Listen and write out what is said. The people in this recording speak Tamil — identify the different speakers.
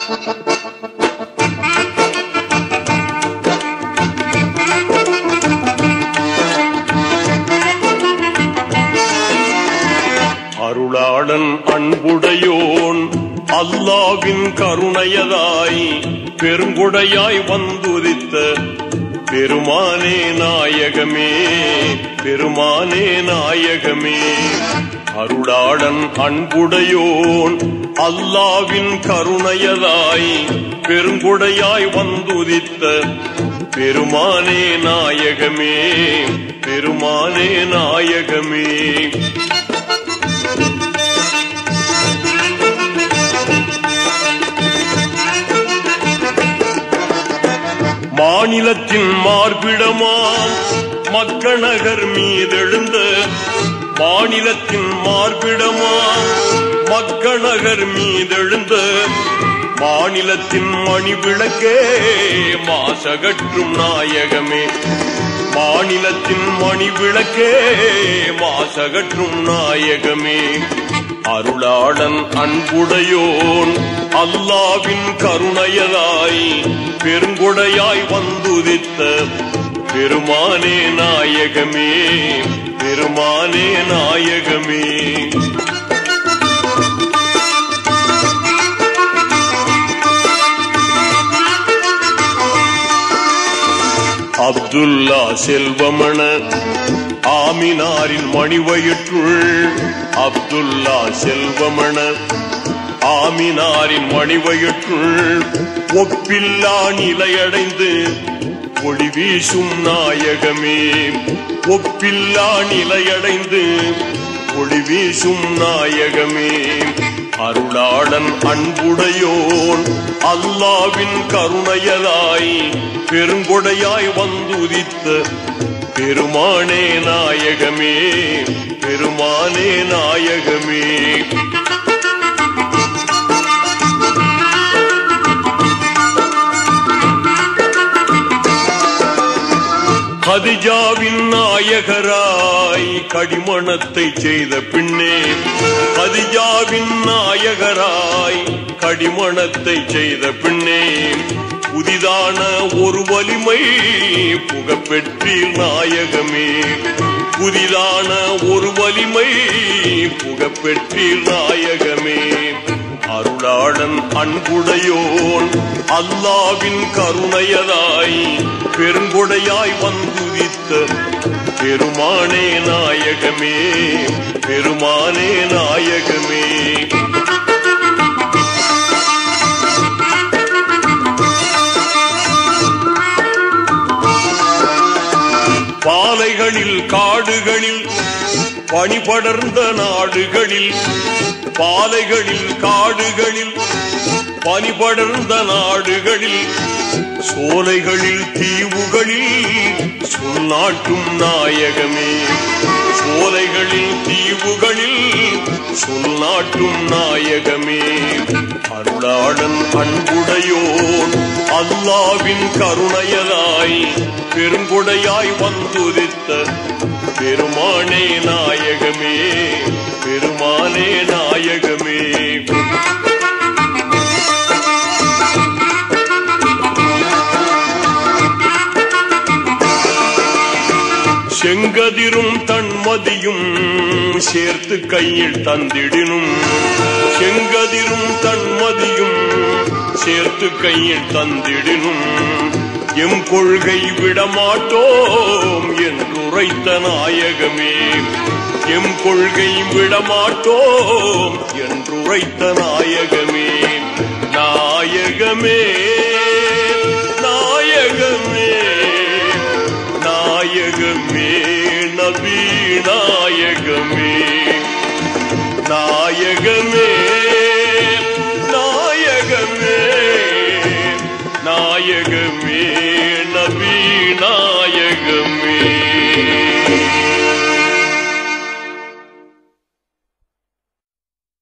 Speaker 1: அருளாளன் அன்புடையோன் அல்லாவின் கருணையதாய் பெருங்குடையாய் வந்துதித்த பெருமானே நாயகமே பெருமானே நாயகமே அருளாளன் அன்புடையோன் அல்லாவின் கருணையதாய் பெருங்குடையாய் வந்துதித்த பெருமானே நாயகமே பெருமானே நாயகமே மாநிலத்தின் மார்பிடமாம் மக்கநகர் மீதெழுந்த மாநிலத்தின் மார்பிடமாம் மக்கநகர் மீதெழுந்த மாநிலத்தின் மணி விளக்கே மாசகற்றும் நாயகமே மாநிலத்தின் மணி விளக்கே மாசகற்றும் நாயகமே அருளாளன் அன்புடையோன் அல்லாவின் கருணையதாய் பெருங்குடையாய் வந்துதித்த பெருமானே நாயகமே பெருமானே நாயகமே அப்துல்லா செல்வமண ஆமினாரின் மணிவயிற்றுள் அப்துல்லா செல்வமண ஆமினாரின் மணிவயிற்றுள் ஒப்பில்லா நிலையடைந்து ஒளி வீசும் நாயகமே ஒப்பில்லா நிலையடைந்து ஒளி வீசும் நாயகமே அருளாளன் அன்புடையோன் அல்லாவின் கருணையதாய் பெருங்கொடையாய் வந்துதித்த பெருமானே நாயகமே பெருமானே நாயகமே கதிஜாவின் நாயகராய் கடிமணத்தை செய்த பின்னே கதிஜாவின் நாயகராய் கடிமணத்தை செய்த பின்னே புதிதான ஒரு வலிமை புகப்பெற்றீர் நாயகமே புதிதான ஒரு வலிமை புகப்பெற்றீர் நாயகமே அருளாளன் அன்புடையோன் அல்லாவின் கருணையதாய் பெருங்கொடையாய் வந்துதித்த பெருமானே நாயகமே பெருமானே நாயகமே பாலைகளில் காடுகளில் பனிபடர்ந்த நாடுகளில் பாலைகளில் காடுகளில் பனிபடர்ந்த நாடுகளில் சோலைகளில் தீவுகளில் சொன்னாட்டும் நாயகமே சோலைகளில் தீவுகளில் சொன்னாட்டும் நாயகமே அருளாளன் அன்புடையோன் அல்லாவின் கருணையதாய் பெருங்குடையாய் வந்துதித்த பெருமானே நாயகமே பெருமானே நாயகமே செங்கதிரும் தன்மதியும் சேர்த்து கையில் தந்திடினும் செங்கதிரும் தன்மதியும் சேர்த்து கையில் தந்திடினும் எம் கொள்கை விடமாட்டோம் என்றுரைத்த நாயகமே எம் கொள்கை விடமாட்டோம் என்றுரைத்த நாயகமே நாயகமே நாயகமே நாயகமே நபி நாயகமே நாயகமே நாயகமே நாயகமே